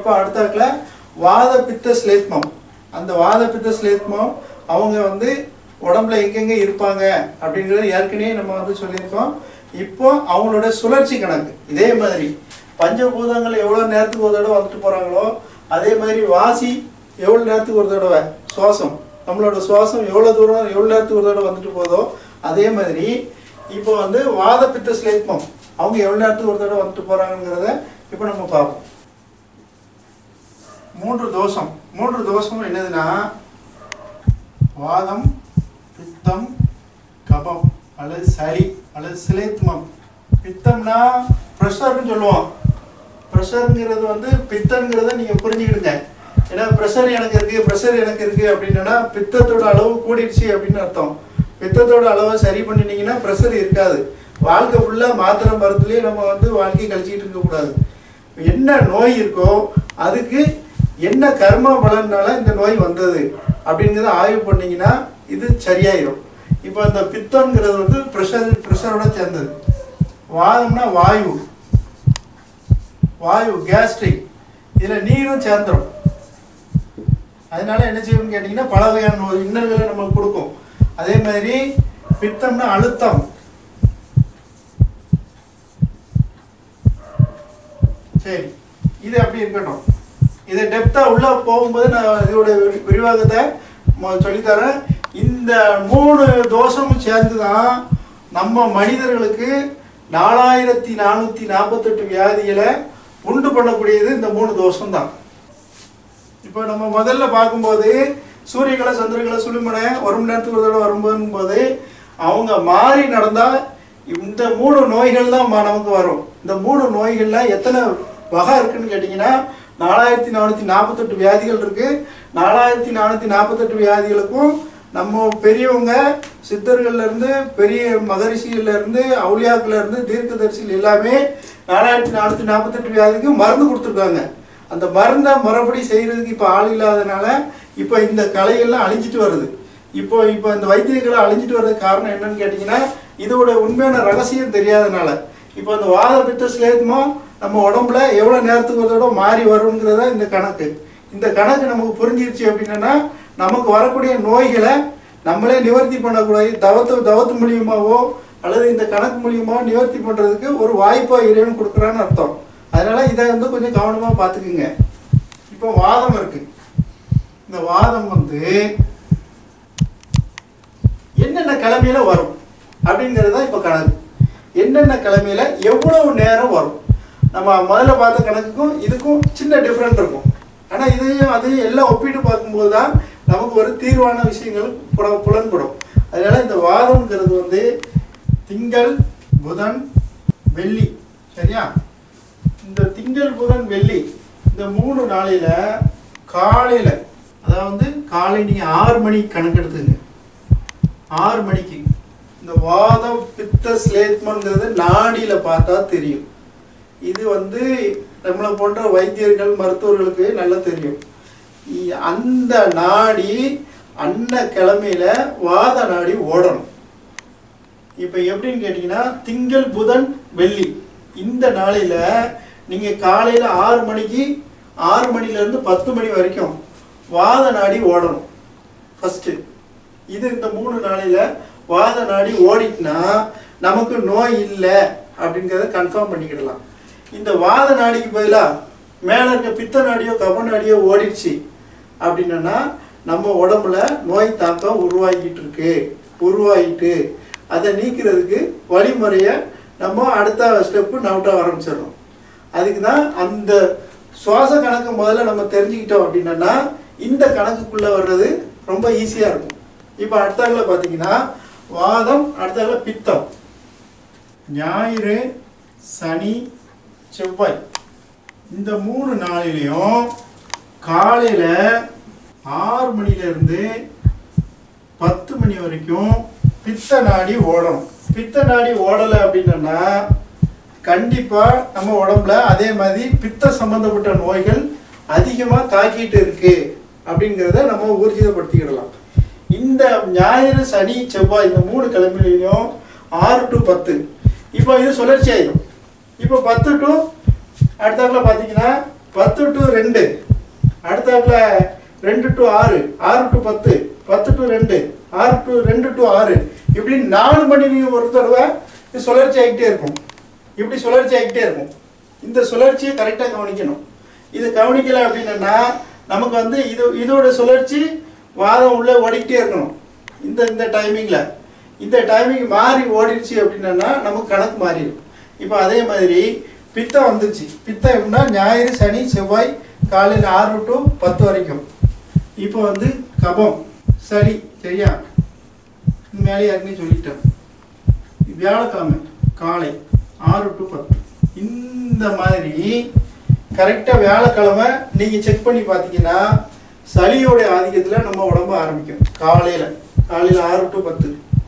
அப்போ அடுத்தாக்கில் வாத பித்த ஸ்லேத்மம் அந்த வாத பித்த ஸ்லேத்மம் அவங்க வந்து உடம்புல எங்கெங்க இருப்பாங்க அப்படிங்கிறது ஏற்கனவே நம்ம வந்து சொல்லியிருக்கோம் இப்போ அவங்களோட சுழற்சி கணக்கு இதே மாதிரி பஞ்சபூதங்கள் எவ்வளோ நேரத்துக்கு ஒரு தடவை வந்துட்டு போகிறாங்களோ அதே மாதிரி வாசி எவ்வளோ நேரத்துக்கு ஒரு தடவை சுவாசம் நம்மளோட சுவாசம் எவ்வளோ தூரம் எவ்வளோ நேரத்துக்கு ஒரு தடவை வந்துட்டு போதோ அதே மாதிரி இப்போ வந்து வாத பித்த ஸ்லேத்மம் அவங்க எவ்வளோ நேரத்துக்கு ஒரு தடவை வந்துட்டு போகிறாங்கிறத இப்போ நம்ம பார்ப்போம் மூன்று தோஷம் மூன்று தோஷம் என்னதுன்னா வாதம் பித்தம் கபம் அல்லது சளி அல்லது சிலேத்மம் பித்தம்னா ப்ரெஷர்னு சொல்லுவோம் ப்ரெஷருங்கிறது வந்து பித்தங்கிறத நீங்கள் புரிஞ்சுக்கிடுங்க ஏன்னா ப்ரெஷர் எனக்கு இருக்குது ப்ரெஷர் எனக்கு இருக்குது அப்படின்னா பித்தத்தோட அளவு கூடிடுச்சு அப்படின்னு அர்த்தம் பித்தத்தோட அளவை சரி பண்ணினீங்கன்னா ப்ரெஷர் இருக்காது வாழ்க்கை ஃபுல்லாக மாத்திரை மருந்துலேயே நம்ம வந்து வாழ்க்கையை கழிச்சிக்கிட்டு இருக்கக்கூடாது என்ன நோய் இருக்கோ அதுக்கு என்ன கர்ம பலனால இந்த நோய் வந்தது அப்படிங்கிறத ஆய்வு பண்ணீங்கன்னா இது சரியாயிடும் இப்போ அந்த பித்தம்ங்கிறது வந்து ப்ரெஷர் ப்ரெஷரோட சேர்ந்தது வாதம்னா வாயு வாயு கேஸ்ட்ரிக் இதில் நீரும் சேர்ந்துடும் அதனால என்ன செய்யும்னு கேட்டிங்கன்னா பல வகையான நோய் இன்னல்களை நமக்கு கொடுக்கும் அதே மாதிரி பித்தம்னா அழுத்தம் சரி இது அப்படி இருக்கட்டும் இது டெப்த்தாக உள்ள போகும்போது நான் இதோட விரி- விரிவாக்கத்தை மொ- சொல்லித்தரேன் இந்த மூணு தோஷமும் சேர்ந்து தான் நம்ம மனிதர்களுக்கு நாலாயிரத்தி நானூற்றி நாற்பத்தெட்டு வியாதிகளை உண்டு பண்ணக்கூடியது இந்த மூணு தோஷம் தான் இப்போ நம்ம முதல்ல பார்க்கும்போது சூரியகலை சந்திரகலை சுழுமனை ஒரு மணி நேரத்துக்கு ஒரு தடவை வரும்போது அவங்க மாறி நடந்தால் இந்த மூணு நோய்கள் தான் ம- நமக்கு வரும் இந்த மூணு நோய்கள்ல எத்தனை வகை இருக்குன்னு கேட்டிங்கன்னா நாலாயிரத்தி நானூற்றி நாற்பத்தெட்டு வியாதிகள் இருக்கு நாலாயிரத்தி நானூற்றி நாற்பத்தெட்டு வியாதிகளுக்கும் நம்ம பெரியவங்க சித்தர்கள்ல இருந்து பெரிய மகரிஷிகள்ல இருந்து அவுளியாக்கள்ல இருந்து தீர்க்கதரிசிகள் எல்லாமே நாலாயிரத்தி நானூற்றி நாற்பத்தெட்டு வியாதிக்கு மருந்து கொடுத்துருக்காங்க அந்த மருந்தை முறைப்படி செய்யறதுக்கு இப்போ ஆள் இல்லாதனால இப்போ இந்த கலையெல்லாம் அழிஞ்சிட்டு வருது இப்போ இப்போ இந்த வைத்தியங்களை அழிஞ்சிட்டு வர்றதுக்கு காரணம் என்னன்னு கேட்டிங்கன்னா இதோட உண்மையான ரகசியம் தெரியாதனால இப்போ அந்த வாத பித்த ஸ்லேத்மோ நம்ம உடம்புல எவ்வளோ நேரத்துக்கு ஒரு தடவை மாறி வருங்கிறத இந்த கணக்கு இந்த கணக்கு நமக்கு புரிஞ்சிருச்சு அப்படின்னா நமக்கு வரக்கூடிய நோய்களை நம்மளே நிவர்த்தி பண்ணக்கூடாது தவத்து தவத்து மூலியமாவோ அல்லது இந்த கணக்கு மூலியமாவோ நிவர்த்தி பண்ணுறதுக்கு ஒரு வாய்ப்பா இறைவன் கொடுக்குறான்னு அர்த்தம் அதனால இதை வந்து கொஞ்சம் கவனமாக பார்த்துக்குங்க இப்போ வாதம் இருக்கு இந்த வாதம் வந்து என்னென்ன கிழமையில வரும் அப்படிங்கிறது தான் இப்போ கணக்கு என்னென்ன கிழமையில எவ்வளவு நேரம் வரும் நம்ம முதல்ல பார்த்த கணக்குக்கும் இதுக்கும் சின்ன டிஃப்ரெண்ட் இருக்கும் ஆனால் இதையும் அதையும் எல்லாம் ஒப்பிட்டு பார்க்கும்போது தான் நமக்கு ஒரு தீர்வான விஷயங்கள் புல புலன்படும் அதனால இந்த வாதம்ங்கிறது வந்து திங்கள் புதன் வெள்ளி சரியா இந்த திங்கள் புதன் வெள்ளி இந்த மூணு நாளையில காலையில அதாவது காலை நீங்க ஆறு மணிக்கு கணக்கெடுத்துங்க ஆறு மணிக்கு இந்த வாதம் பித்த ஸ்லேத்மங்கிறது நாடியில பார்த்தா தெரியும் இது வந்து நம்மளை போன்ற வைத்தியர்கள் மருத்துவர்களுக்கு நல்லா தெரியும் இ- அந்த நாடி அன்ன கிழமையில வாத நாடி ஓடணும் இப்போ எப்படின்னு கேட்டிங்கன்னா திங்கள் புதன் வெள்ளி இந்த நாளையில நீங்க காலையில ஆறு மணிக்கு ஆறு மணில இருந்து பத்து மணி வரைக்கும் வாத நாடி ஓடணும் ஃபர்ஸ்ட் இது இந்த மூணு நாளையில வாத நாடி ஓடிட்டுனா நமக்கு நோய் இல்லை அப்படிங்கிறத கன்ஃபார்ம் பண்ணிக்கிடலாம் இந்த வாத நாடிக்கு பதிலா மேல இருக்க பித்த நாடியோ கப நாடியோ ஓடிடுச்சு அப்படின்னா நம்ம உடம்புல நோய் தாக்கம் உருவாகிட்டு இருக்கு உருவாகிட்டு அதை நீக்கிறதுக்கு வழிமுறையை நம்ம அடுத்த ஸ்டெப்பு நவுட்ட ஆரம்பிச்சிடணும் அதுக்கு தான் அந்த சுவாச கணக்கு முதல்ல நம்ம தெரிஞ்சுக்கிட்டோம் அப்படின்னா இந்த கணக்குக்குள்ள வர்றது ரொம்ப ஈஸியா இருக்கும் இப்போ அடுத்தால பார்த்தீங்கன்னா வாதம் அடுத்தால பித்தம் ஞாயிறு சனி செவ்வாய் இந்த மூணு நாளிலையும் காலையில ஆறு மணில இருந்து பத்து மணி வரைக்கும் பித்த நாடி ஓடணும் பித்த நாடி ஓடலை அப்படின்னா கண்டிப்பா நம்ம உடம்புல அதே மாதிரி பித்த சம்பந்தப்பட்ட நோய்கள் அதிகமா தாக்கிட்டு இருக்கு அப்படிங்கிறத நம்ம ஊர்ஜிதப்படுத்திக்கிடலாம் இந்த ஞாயிறு சனி செவ்வாய் இந்த மூணு கிழமையிலையும் ஆறு டு பத்து இப்போ இது சுழற்சி ஆயிடும் இப்போ பத்து டு அடுத்தாப்புல பார்த்தீங்கன்னா பத்து டு ரெண்டு அடுத்தாப்புல ரெண்டு டு ஆறு ஆறு டு பத்து பத்து டு ரெண்டு ஆறு டு ரெண்டு டு ஆறு இப்படி நாலு மணி நேரம் ஒரு தடவை இது சுழற்சி ஆகிட்டே இருக்கும் இப்படி சுழற்சி ஆகிட்டே இருக்கும் இந்த சுழற்சியை கரெக்டாக கவனிக்கணும் இது கவனிக்கல அப்படின்னா நமக்கு வந்து இது இதோட சுழற்சி வாதம் உள்ள ஓடிக்கிட்டே இருக்கணும் இந்த இந்த டைமிங்கில் இந்த டைமிங் மாறி ஓடிடுச்சு அப்படின்னா நமக்கு கணக்கு மாறிடும் இப்போ அதே மாதிரி பித்தம் வந்துச்சு பித்தம் எப்படின்னா ஞாயிறு சனி செவ்வாய் காலையில் ஆறு டு பத்து வரைக்கும் இப்போ வந்து கபம் சளி சரியா மேலே ஏற்கனவே சொல்லிட்டேன் வியாழக்கிழமை காலை ஆறு டு பத்து இந்த மாதிரி கரெக்டாக வியாழக்கிழமை நீங்கள் செக் பண்ணி பார்த்தீங்கன்னா சளியோடைய ஆதிக்கத்தில் நம்ம உடம்பு ஆரம்பிக்கும் காலையில் காலையில் ஆறு டு பத்து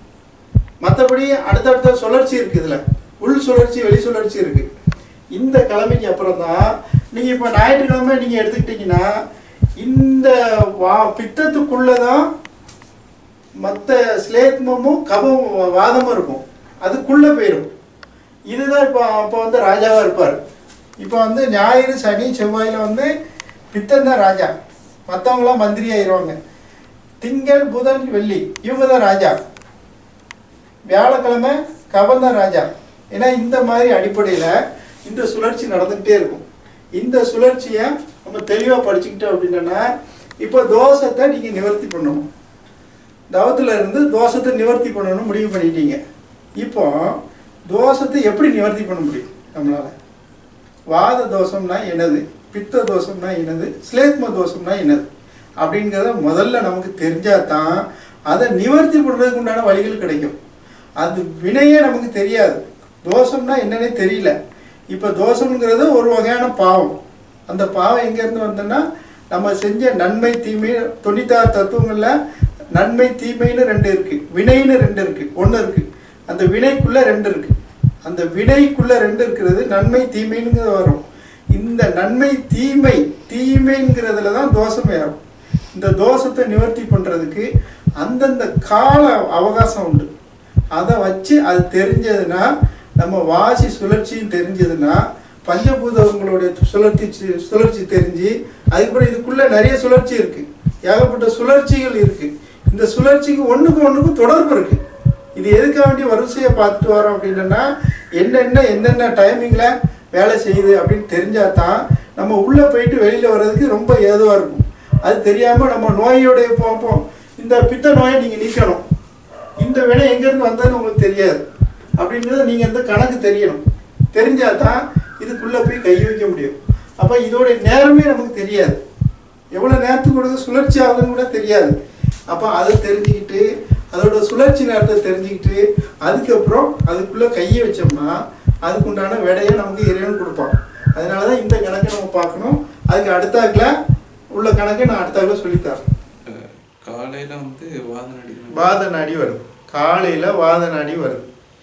மற்றபடி அடுத்தடுத்த சுழற்சி இருக்குது இதில் உள் சுழற்சி வெளி சுழற்சி இருக்குது இந்த கிழமைக்கு அப்புறம் தான் நீங்கள் இப்போ ஞாயிற்றுக்கிழமை நீங்கள் எடுத்துக்கிட்டிங்கன்னா இந்த வா பித்தத்துக்குள்ளே தான் மற்ற ஸ்லேத்மமும் கபம் வாதமும் இருக்கும் அதுக்குள்ளே போயிடும் இதுதான் இப்போ அப்போ வந்து ராஜாவாக இருப்பார் இப்போ வந்து ஞாயிறு சனி செவ்வாயில் வந்து பித்தன் தான் ராஜா மற்றவங்களாம் மந்திரி ஆயிடுவாங்க திங்கள் புதன் வெள்ளி இவங்க தான் ராஜா வியாழக்கிழமை கபம் தான் ராஜா ஏன்னா இந்த மாதிரி அடிப்படையில் இந்த சுழற்சி நடந்துக்கிட்டே இருக்கும் இந்த சுழற்சியை நம்ம தெளிவாக படிச்சுக்கிட்டோம் அப்படின்னா இப்போ தோஷத்தை நீங்கள் நிவர்த்தி பண்ணணும் தவத்தில் இருந்து தோஷத்தை நிவர்த்தி பண்ணணும்னு முடிவு பண்ணிட்டீங்க இப்போ தோஷத்தை எப்படி நிவர்த்தி பண்ண முடியும் நம்மளால வாத தோஷம்னா என்னது பித்த தோஷம்னா என்னது ஸ்லேத்ம தோஷம்னா என்னது அப்படிங்கிறத முதல்ல நமக்கு தெரிஞ்சால் தான் அதை நிவர்த்தி பண்ணுறதுக்கு உண்டான வழிகள் கிடைக்கும் அது வினையே நமக்கு தெரியாது தோஷம்னா என்னன்னே தெரியல இப்போ தோஷம்ங்கிறது ஒரு வகையான பாவம் அந்த பாவம் எங்கேருந்து வந்தோன்னா நம்ம செஞ்ச நன்மை தீமை தொண்ணூத்தாறு தத்துவங்களில் நன்மை தீமைன்னு ரெண்டு இருக்குது வினைன்னு ரெண்டு இருக்குது ஒன்று இருக்குது அந்த வினைக்குள்ளே ரெண்டு இருக்குது அந்த வினைக்குள்ளே ரெண்டு இருக்கிறது நன்மை தீமைங்கிறது வரும் இந்த நன்மை தீமை தீமைங்கிறதுல தான் தோஷமே வரும் இந்த தோஷத்தை நிவர்த்தி பண்ணுறதுக்கு அந்தந்த கால அவகாசம் உண்டு அதை வச்சு அது தெரிஞ்சதுன்னா நம்ம வாசி சுழற்சியும் தெரிஞ்சதுன்னா பஞ்சபூதங்களுடைய சுழற்சி சுழற்சி தெரிஞ்சு அதுக்கப்புறம் இதுக்குள்ள நிறைய சுழற்சி இருக்கு ஏகப்பட்ட சுழற்சிகள் இருக்கு இந்த சுழற்சிக்கு ஒண்ணுக்கு ஒண்ணுக்கும் தொடர்பு இருக்கு இது எதுக்காக வேண்டிய வரிசையை பார்த்துட்டு வரோம் அப்படின்னா என்னென்ன என்னென்ன டைமிங்ல வேலை செய்யுது அப்படின்னு தெரிஞ்சா தான் நம்ம உள்ள போயிட்டு வெளியில வர்றதுக்கு ரொம்ப ஏதுவா இருக்கும் அது தெரியாம நம்ம நோயோடைய போப்போம் இந்த பித்த நோயை நீங்க நீக்கணும் இந்த வினை எங்கேருந்து வந்ததுன்னு உங்களுக்கு தெரியாது அப்படின்றத நீங்கள் இந்த கணக்கு தெரியணும் தெரிஞ்சால் தான் இதுக்குள்ளே போய் கை வைக்க முடியும் அப்போ இதோடைய நேரமே நமக்கு தெரியாது எவ்வளோ நேரத்துக்கு கூட சுழற்சி ஆகுதுன்னு கூட தெரியாது அப்போ அதை தெரிஞ்சுக்கிட்டு அதோட சுழற்சி நேரத்தை தெரிஞ்சுக்கிட்டு அதுக்கப்புறம் அதுக்குள்ளே கையை வச்சோம்னா அதுக்குண்டான விடையை நமக்கு இறைவன் கொடுப்பான் அதனால தான் இந்த கணக்கை நம்ம பார்க்கணும் அதுக்கு அடுத்தாக்கில் உள்ள கணக்கை நான் அடுத்தாக்கில் சொல்லித்தரேன் காலையில வந்து வாத நாடி வாத நாடி வருது காலையில் வாத நாடி வருது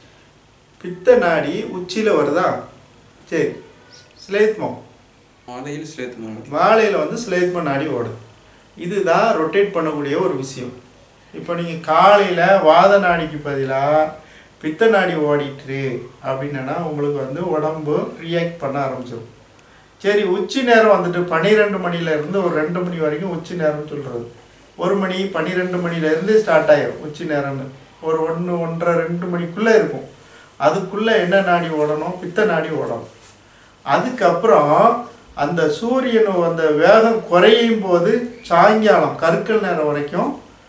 பித்த நாடி உச்சியில் வருதா சரி ஸ்லேத்மம் மாலையில் ஸ்லேத்தமான மாலையில் வந்து ஸ்லேத்ம நாடி ஓடுது இதுதான் ரொட்டேட் பண்ணக்கூடிய ஒரு விஷயம் இப்போ நீங்கள் காலையில் வாத நாடிக்கு பதிலாக பித்த நாடி ஓடிட்டு அப்படின்னா உங்களுக்கு வந்து உடம்பு ரியாக்ட் பண்ண ஆரம்பிச்சிடும் சரி உச்சி நேரம் வந்துட்டு பன்னிரெண்டு மணிலேருந்து ஒரு ரெண்டு மணி வரைக்கும் உச்சி நேரம்னு சொல்கிறது ஒரு மணி பன்னிரெண்டு மணிலேருந்து ஸ்டார்ட் ஆயிரும் உச்சி நேரம்னு ஒரு ஒன்று ஒன்றரை ரெண்டு மணிக்குள்ளே இருக்கும் அதுக்குள்ளே என்ன நாடி ஓடணும் பித்த நாடி ஓடணும் அதுக்கப்புறம் அந்த சூரியன் அந்த வேகம் குறையும் போது சாயங்காலம் கருக்கல் நேரம் வரைக்கும்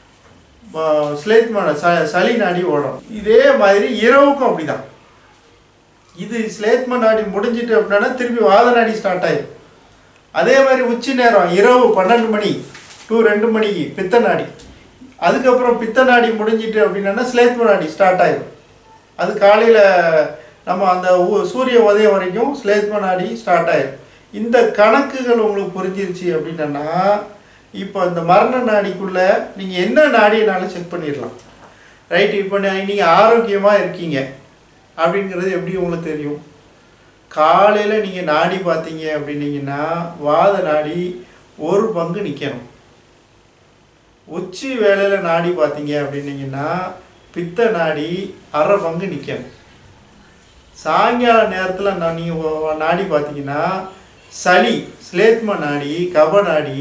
ஸ்லேத் ச சளி நாடி ஓடும் இதே மாதிரி இரவுக்கும் அப்படிதான் இது ஸ்லேத்ம நாடி முடிஞ்சிட்டு அப்படின்னா திருப்பி வாத நாடி ஸ்டார்ட் ஆயிடும் அதே மாதிரி உச்சி நேரம் இரவு பன்னெண்டு மணி டு ரெண்டு மணிக்கு பித்த நாடி அதுக்கப்புறம் பித்த நாடி முடிஞ்சிட்டு அப்படின்னா ஸ்லேத்ம நாடி ஸ்டார்ட் ஆயிடும் அது காலையில் நம்ம அந்த ஊ- சூரிய உதயம் வரைக்கும் ஸ்லேத்ம நாடி ஸ்டார்ட் ஆயிடும் இந்த கணக்குகள் உங்களுக்கு புரிஞ்சிருச்சு அப்படின்னா இப்போ இந்த மரண நாடிக்குள்ளே நீங்கள் என்ன நாடினாலும் செக் பண்ணிடலாம் ரைட் இப்போ நீங்கள் ஆரோக்கியமாக இருக்கீங்க அப்படிங்கிறது எப்படி உங்களுக்கு தெரியும் காலையில் நீங்கள் நாடி பார்த்தீங்க அப்படின்னீங்கன்னா வாத நாடி ஒரு பங்கு நிற்கணும் உச்சி வேளையில் நாடி பார்த்தீங்க அப்படின்னீங்கன்னா பித்த நாடி அரை பங்கு நிற்கணும் சாயங்கால நேரத்தில் நான் நீங்கள் நாடி பார்த்தீங்கன்னா சளி ஸ்லேத்ம நாடி கப நாடி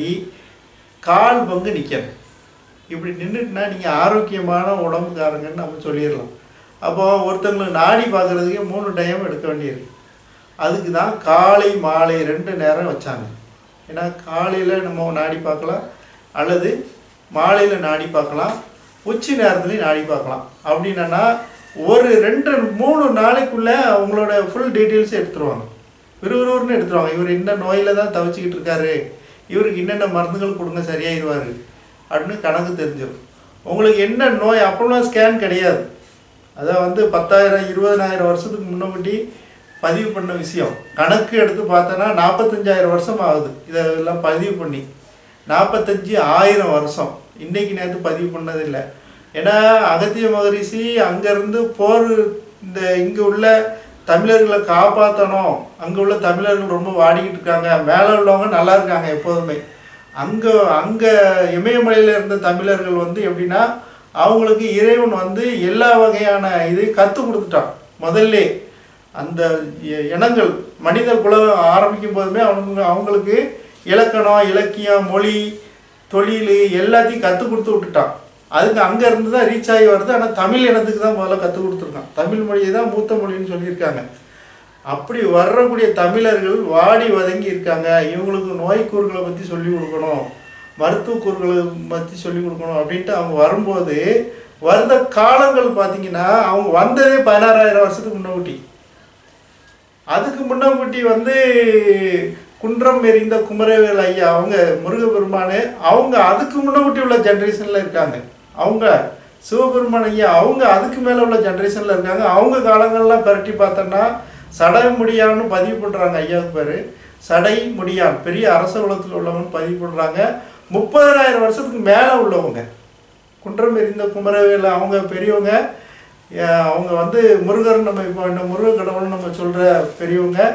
கால் பங்கு நிற்கணும் இப்படி நின்றுட்டுனா நீங்கள் ஆரோக்கியமான உடம்புக்காரங்கன்னு நம்ம சொல்லிடலாம் அப்போ ஒருத்தங்களுக்கு நாடி பார்க்குறதுக்கே மூணு டைம் எடுக்க வேண்டியிருக்கு அதுக்கு தான் காலை மாலை ரெண்டு நேரம் வச்சாங்க ஏன்னா காலையில் நம்ம நாடி பார்க்கலாம் அல்லது மாலையில் நாடி பார்க்கலாம் உச்சி நேரத்துலையும் நாடி பார்க்கலாம் அப்படின்னா ஒரு ரெண்டு மூணு நாளைக்குள்ளே அவங்களோட ஃபுல் டீட்டெயில்ஸ் எடுத்துருவாங்க விறுவிறுன்னு எடுத்துருவாங்க இவர் என்ன நோயில் தான் தவிச்சிக்கிட்டு இருக்காரு இவருக்கு என்னென்ன மருந்துகள் கொடுங்க சரியாயிருவார் அப்படின்னு கணக்கு தெரிஞ்சிடும் உங்களுக்கு என்ன நோய் அப்போலாம் ஸ்கேன் கிடையாது அதான் வந்து பத்தாயிரம் இருபதனாயிரம் வருஷத்துக்கு முன்னாடி பதிவு பண்ண விஷயம் கணக்கு எடுத்து பார்த்தோன்னா நாற்பத்தஞ்சாயிரம் வருஷம் ஆகுது இதெல்லாம் பதிவு பண்ணி நாற்பத்தஞ்சு ஆயிரம் வருஷம் இன்னைக்கு நேற்று பதிவு பண்ணதில்லை ஏன்னா அகத்திய மகரிஷி அங்கேருந்து போர் இந்த இங்கே உள்ள தமிழர்களை காப்பாற்றணும் அங்கே உள்ள தமிழர்கள் ரொம்ப வாடிக்கிட்டு இருக்காங்க மேலே உள்ளவங்க நல்லா இருக்காங்க எப்போதுமே அங்கே அங்கே இமயமலையில் இருந்த தமிழர்கள் வந்து எப்படின்னா அவங்களுக்கு இறைவன் வந்து எல்லா வகையான இதையும் கற்றுக் கொடுத்துட்டான் முதல்ல அந்த இ- இனங்கள் மனித குலம் ஆரம்பிக்கும் போதுமே அவங்க அவங்களுக்கு இலக்கணம் இலக்கியம் மொழி தொழில் எல்லாத்தையும் கற்றுக் கொடுத்து விட்டுட்டான் அதுக்கு அங்கே இருந்து தான் ரீச் ஆகி வருது ஆனால் தமிழ் இனத்துக்கு தான் முதல்ல கற்றுக் கொடுத்துருக்கான் தமிழ் மொழியை தான் மூத்த மொழின்னு சொல்லியிருக்காங்க அப்படி வரக்கூடிய தமிழர்கள் வாடி வதங்கி இருக்காங்க இவங்களுக்கு நோய் கூறுகளை பற்றி சொல்லி கொடுக்கணும் மருத்துவ கூறுகளை பற்றி சொல்லி கொடுக்கணும் அப்படின்ட்டு அவங்க வரும்போது வருத காலங்கள் பார்த்தீங்கன்னா அவங்க வந்ததே பதினாறாயிரம் வருஷத்துக்கு முன்னாடி அதுக்கு முன்னாடி வந்து குன்றம் எறிந்த குமரவேல் ஐயா அவங்க முருகப்பெருமானு அவங்க அதுக்கு முன்னாடி உள்ள ஜென்ரேஷனில் இருக்காங்க அவங்க சிவபெருமான் ஐயா அவங்க அதுக்கு மேலே உள்ள ஜென்ரேஷனில் இருக்காங்க அவங்க காலங்கள்லாம் பரட்டி பார்த்தோன்னா சடை முடியான்னு பதிவு பண்ணுறாங்க ஐயாவுக்கு பேர் சடை முடியான் பெரிய அரச குலத்தில் உள்ளவங்க பதிவு பண்ணுறாங்க முப்பதனாயிரம் வருஷத்துக்கு மேலே உள்ளவங்க குன்றம் எறிந்த குமரவேல் அவங்க பெரியவங்க அஹ் அவங்க வந்து முருகர் நம்ம இப்போ இந்த முருக கடவுள்னு நம்ம சொல்கிற பெரியவங்க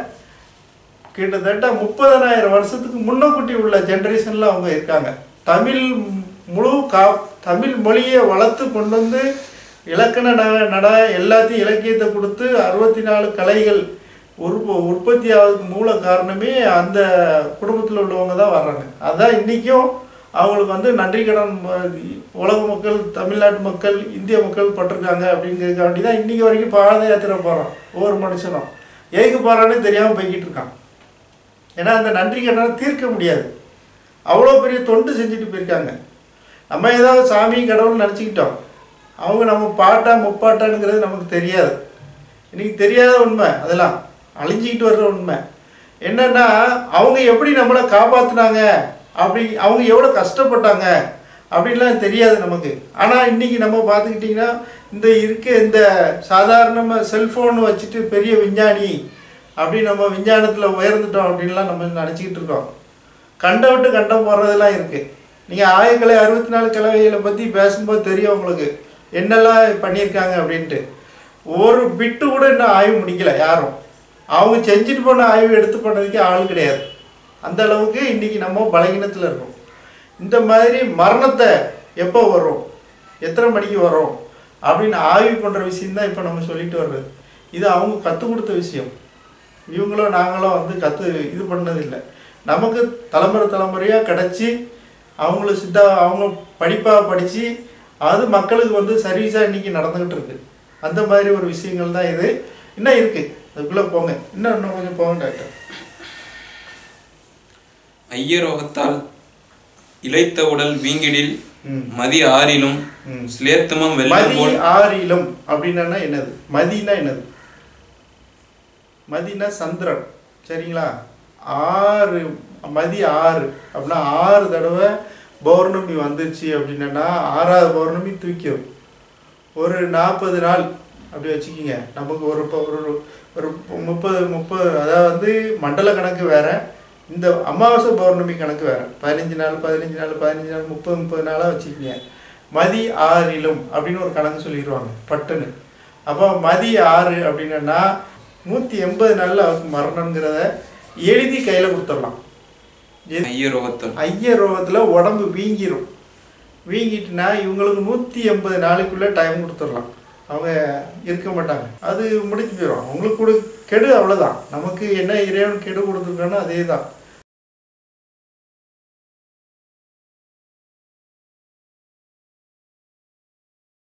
கிட்டத்தட்ட முப்பதனாயிரம் வருஷத்துக்கு முன்னக்கூட்டி உள்ள ஜென்ரேஷனில் அவங்க இருக்காங்க தமிழ் முழு கா தமிழ் மொழியை வளர்த்து கொண்டு வந்து இலக்கண ந நட எல்லாத்தையும் இலக்கியத்தை கொடுத்து அறுபத்தி நாலு கலைகள் உற்ப உற்பத்தி ஆகிறதுக்கு மூல காரணமே அந்த குடும்பத்தில் உள்ளவங்க தான் வர்றாங்க அதான் இன்றைக்கும் அவங்களுக்கு வந்து நன்றி கடன் ம- உலக மக்கள் தமிழ்நாட்டு மக்கள் இந்திய மக்கள் பட்டிருக்காங்க அப்படிங்கிறதுக்காண்டி தான் இன்றைக்கி வரைக்கும் பாத யாத்திரை போகிறோம் ஒவ்வொரு மனுஷனும் ஏக்கு போகிறானே தெரியாமல் போய்கிட்டு இருக்கான் ஏன்னா அந்த நன்றி கடனை தீர்க்க முடியாது அவ்வளோ பெரிய தொண்டு செஞ்சுட்டு போயிருக்காங்க நம்ம ஏதாவது சாமி கடவுள் நினச்சிக்கிட்டோம் அவங்க நம்ம பாட்டா முப்பாட்டானுங்கிறது நமக்கு தெரியாது இன்னைக்கு தெரியாத உண்மை அதெல்லாம் அழிஞ்சிக்கிட்டு வர்ற உண்மை என்னன்னா அவங்க எப்படி நம்மளை காப்பாத்துனாங்க அப்படி அவங்க எவ்வளோ கஷ்டப்பட்டாங்க அப்படின்லாம் தெரியாது நமக்கு ஆனால் இன்னைக்கு நம்ம பார்த்துக்கிட்டிங்கன்னா இந்த இருக்க இந்த சாதாரணமாக செல்ஃபோன் வச்சுட்டு பெரிய விஞ்ஞானி அப்படி நம்ம விஞ்ஞானத்தில் உயர்ந்துட்டோம் அப்படின்லாம் நம்ம நினச்சிக்கிட்டு இருக்கோம் கண்டம் விட்டு கண்டம் போடுறதெல்லாம் இருக்குது நீங்கள் ஆயக்கலை அறுபத்தி நாலு கிழவைகளை பற்றி பேசும்போது தெரியும் உங்களுக்கு என்னெல்லாம் பண்ணியிருக்காங்க அப்படின்ட்டு ஒரு பிட்டு கூட இன்னும் ஆய்வு முடிக்கல யாரும் அவங்க செஞ்சுட்டு போன ஆய்வு எடுத்து பண்ணதுக்கே ஆள் கிடையாது அந்த அளவுக்கு இன்னைக்கு நம்ம பலகீனத்தில் இருக்கோம் இந்த மாதிரி மரணத்தை எப்போ வரும் எத்தனை மணிக்கு வரும் அப்படின்னு ஆய்வு பண்ணுற விஷயம்தான் இப்போ நம்ம சொல்லிட்டு வர்றது இது அவங்க கற்றுக் கொடுத்த விஷயம் இவங்களும் நாங்களும் வந்து கற்று இது பண்ணதில்லை நமக்கு தலைமுறை தலைமுறையாக கிடச்சி அவங்களும் சித்தா அவங்க படிப்பாக படித்து அது மக்களுக்கு வந்து சர்வீஸாக இன்றைக்கி நடந்துக்கிட்டு இருக்கு அந்த மாதிரி ஒரு விஷயங்கள் தான் இது இன்னும் இருக்குது அதுக்குள்ளே போங்க இன்னும் இன்னும் கொஞ்சம் போங்க டாக்டர் ஐயரோகத்தால் இளைத்த உடல் வீங்கிடில் ம். மதி ஆறிலும் ம். ஸ்லேர்த்தமம் வெள்ளம் மதி போல் ஆறிலும் அப்படின்னா என்னது மதினா என்னது மதினா சந்திரன் சரிங்களா ஆறு மதி ஆறு அப்படின்னா ஆறு தடவை பௌர்ணமி வந்துருச்சு அப்படின்னா ஆறாவது பௌர்ணமி தூக்கிடும் ஒரு நாற்பது நாள் அப்படி வச்சுக்கிங்க நமக்கு ஒரு இப்போ ஒரு ஒரு முப்பது முப்பது அதாவது வந்து மண்டல கணக்கு வேற இந்த அமாவாசை பௌர்ணமி கணக்கு வேற பதினஞ்சு நாள் பதினஞ்சு நாள் பதினஞ்சு நாள் முப்பது முப்பது நாளாக வச்சுக்கிங்க மதி ஆறிலும் அப்படின்னு ஒரு கணக்கு சொல்லிடுவாங்க பட்டுன்னு அப்போ மதி ஆறு அப்படின்னா நூற்றி எண்பது நாளில் அவருக்கு மரணங்கிறத எழுதி கையில் கொடுத்துடலாம் ஐயரோகத்தால் ஐய ரோகத்தில் உடம்பு வீங்கிரும் வீங்கிட்டுனா இவங்களுக்கு நூற்றி எண்பது நாளைக்குள்ளே டைம் கொடுத்துடலாம் அவங்க இருக்க மாட்டாங்க அது முடிஞ்சு போயிடும் அவங்களுக்கு கொடு கெடு அவ்வளோதான் நமக்கு என்ன இறைவன் கெடு கொடுத்துருக்கானோ அதே தான்